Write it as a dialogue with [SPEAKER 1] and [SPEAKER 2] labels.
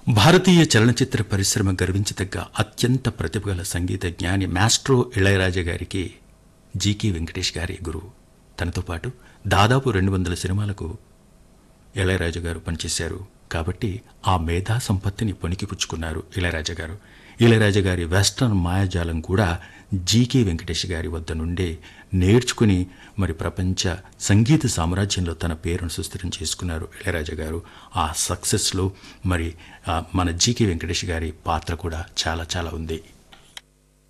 [SPEAKER 1] భారతీయ చలనచిత్ర పరిశ్రమ గర్వించదగ్గ అత్యంత ప్రతిభగల సంగీత జ్ఞాని మాస్ట్రో ఇళయరాజా గారికి జీకే వెంకటేష్ గారి గురువు తనతో పాటు దాదాపు రెండు వందల సినిమాలకు ఇళయరాజా గారు పనిచేశారు కాబట్టి ఆ మేధా సంపత్తిని పొనికిపుచ్చుకున్నారు ఇళయరాజా గారు ఇళయరాజా గారి వెస్టర్న్ మాయాజాలం కూడా జీకే వెంకటేష్ గారి వద్ద నుండే నేర్చుకుని మరి ప్రపంచ సంగీత సామ్రాజ్యంలో తన పేరును సుస్థిరం చేసుకున్నారు ఇళయరాజా గారు ఆ సక్సెస్లో మరి ఆ, మన జీకే వెంకటేష్ గారి పాత్ర కూడా చాలా చాలా ఉంది